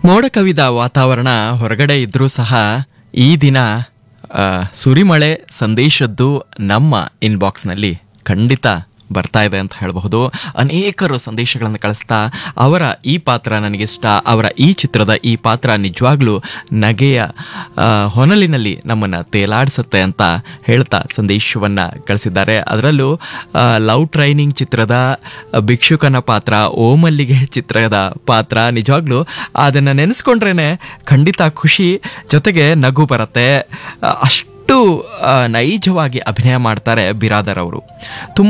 ಮೋಡ ಕವಿದ ವಾತಾವರಣ ಹೊರಗಡೆ ಇದ್ರೂ ಸಹ ಈ ದಿನ ಆ, ಸುರಿಮಳೆ ಸಂದೇಶದ್ದು ನಮ್ಮ ಇನ್ಬಾಕ್ಸ್ನಲ್ಲಿ ಖಂಡಿತ ಬರ್ತಾ ಇದೆ ಅಂತ ಹೇಳಬಹುದು ಅನೇಕರು ಸಂದೇಶಗಳನ್ನು ಕಳಿಸ್ತಾ ಅವರ ಈ ಪಾತ್ರ ನನಗಿಷ್ಟ ಅವರ ಈ ಚಿತ್ರದ ಈ ಪಾತ್ರ ನಿಜವಾಗ್ಲೂ ನಗೆಯ ಆ, ಹೊನಲಿನಲ್ಲಿ ನಮ್ಮನ್ನು ತೇಲಾಡಿಸುತ್ತೆ ಅಂತ ಹೇಳ್ತಾ ಸಂದೇಶವನ್ನು ಕಳಿಸಿದ್ದಾರೆ ಅದರಲ್ಲೂ ಆ, ಲವ್ ಟ್ರೈನಿಂಗ್ ಚಿತ್ರದ ಭಿಕ್ಷುಕನ ಪಾತ್ರ ಓಮಲ್ಲಿಗೆ ಚಿತ್ರದ ಪಾತ್ರ ನಿಜವಾಗ್ಲೂ ಅದನ್ನು ನೆನೆಸ್ಕೊಂಡ್ರೇನೆ ಖಂಡಿತ ಖುಷಿ ಜೊತೆಗೆ ನಗು ಬರುತ್ತೆ ಆ, ಅಷ್ಟು ಆ, ನೈಜವಾಗಿ ಅಭಿನಯ ಮಾಡ್ತಾರೆ ಬಿರಾದರ್ ಅವರು ತುಂಬ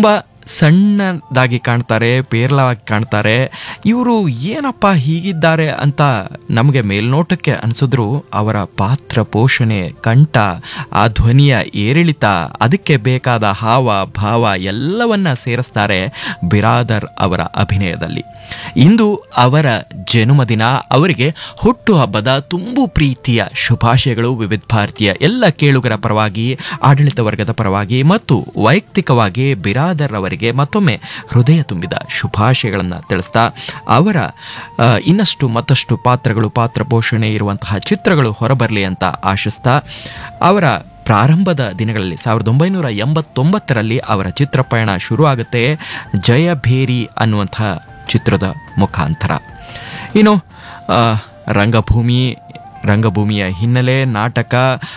ಸಣ್ಣದಾಗಿ ಕಾಣ್ತಾರೆ ಪೇರ್ಲವಾಗಿ ಕಾಣ್ತಾರೆ ಇವರು ಏನಪ್ಪ ಹೀಗಿದ್ದಾರೆ ಅಂತ ನಮಗೆ ಮೇಲ್ನೋಟಕ್ಕೆ ಅನಿಸಿದ್ರು ಅವರ ಪಾತ್ರ ಪೋಷಣೆ ಕಂಠ ಆ ಧ್ವನಿಯ ಏರಿಳಿತ ಅದಕ್ಕೆ ಬೇಕಾದ ಹಾವ ಭಾವ ಎಲ್ಲವನ್ನ ಸೇರಿಸ್ತಾರೆ ಬಿರಾದರ್ ಅವರ ಅಭಿನಯದಲ್ಲಿ ಇಂದು ಅವರ ಜನ್ಮದಿನ ಅವರಿಗೆ ಹುಟ್ಟುಹಬ್ಬದ ತುಂಬು ಪ್ರೀತಿಯ ಶುಭಾಶಯಗಳು ವಿವಿಧ ಭಾರತೀಯ ಎಲ್ಲ ಕೇಳುಗರ ಪರವಾಗಿ ಆಡಳಿತ ವರ್ಗದ ಪರವಾಗಿ ಮತ್ತು ವೈಯಕ್ತಿಕವಾಗಿ ಬಿರಾದರ್ ಅವರಿಗೆ ಮತ್ತೊಮ್ಮೆ ಹೃದಯ ತುಂಬಿದ ಶುಭಾಶಯಗಳನ್ನು ತಿಳಿಸ್ತಾ ಅವರ ಆ, ಇನ್ನಷ್ಟು ಮತ್ತಷ್ಟು ಪಾತ್ರಗಳು ಪಾತ್ರ ಪೋಷಣೆ ಇರುವಂತಹ ಚಿತ್ರಗಳು ಹೊರಬರಲಿ ಅಂತ ಆಶಿಸ್ತಾ ಅವರ ಪ್ರಾರಂಭದ ದಿನಗಳಲ್ಲಿ ಸಾವಿರದ ಒಂಬೈನೂರ ಎಂಬತ್ತೊಂಬತ್ತರಲ್ಲಿ ಅವರ ಚಿತ್ರಪಯಣ ಶುರು ಆಗುತ್ತೆ ಜಯ ಭೇರಿ ಅನ್ನುವಂತಹ ಚಿತ್ರದ ಮುಖಾಂತರ ಇನ್ನು ಆ, ರಂಗಭೂಮಿ ರಂಗಭೂಮಿಯ ಹಿನ್ನೆಲೆ ನಾಟಕ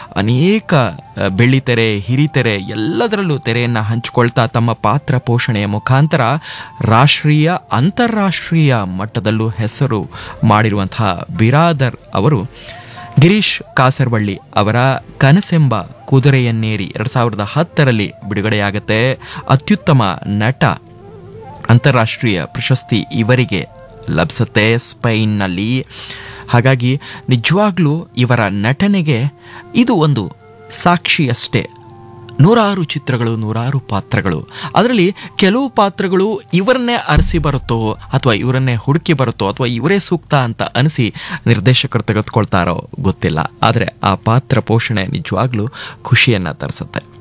ಅನೇಕ ಆ, ಬೆಳ್ಳಿತೆರೆ ಹಿರಿತೆರೆ ಎಲ್ಲದರಲ್ಲೂ ತೆರೆಯನ್ನು ಹಂಚಿಕೊಳ್ತಾ ತಮ್ಮ ಪಾತ್ರ ಪೋಷಣೆಯ ಮುಖಾಂತರ ರಾಷ್ಟ್ರೀಯ ಅಂತಾರಾಷ್ಟ್ರೀಯ ಮಟ್ಟದಲ್ಲೂ ಹೆಸರು ಮಾಡಿರುವಂತಹ ಬಿರಾದರ್ ಅವರು ಗಿರೀಶ್ ಕಾಸರವಳ್ಳಿ ಅವರ ಕನಸೆಂಬ ಕುದುರೆಯನ್ನೇರಿ ಎರಡು ಸಾವಿರದ ಹತ್ತರಲ್ಲಿ ಬಿಡುಗಡೆಯಾಗುತ್ತೆ ಅತ್ಯುತ್ತಮ ನಟ ಅಂತಾರಾಷ್ಟ್ರೀಯ ಪ್ರಶಸ್ತಿ ಇವರಿಗೆ ಲಭಿಸುತ್ತೆ ಸ್ಪೈನ್ನಲ್ಲಿ ಹಾಗಾಗಿ ನಿಜವಾಗ್ಲೂ ಇವರ ನಟನೆಗೆ ಇದು ಒಂದು ಸಾಕ್ಷಿಯಷ್ಟೇ ನೂರಾರು ಚಿತ್ರಗಳು ನೂರಾರು ಪಾತ್ರಗಳು ಅದರಲ್ಲಿ ಕೆಲವು ಪಾತ್ರಗಳು ಇವರನ್ನೇ ಅರಸಿ ಬರುತ್ತೋ ಅಥವಾ ಇವರನ್ನೇ ಹುಡುಕಿ ಬರುತ್ತೋ ಅಥವಾ ಇವರೇ ಸೂಕ್ತ ಅಂತ ಅನಿಸಿ ನಿರ್ದೇಶಕರು ತೆಗೆದುಕೊಳ್ತಾರೋ ಗೊತ್ತಿಲ್ಲ ಆದರೆ ಆ ಪಾತ್ರ ಪೋಷಣೆ ನಿಜವಾಗ್ಲೂ ಖುಷಿಯನ್ನು ತರಿಸುತ್ತೆ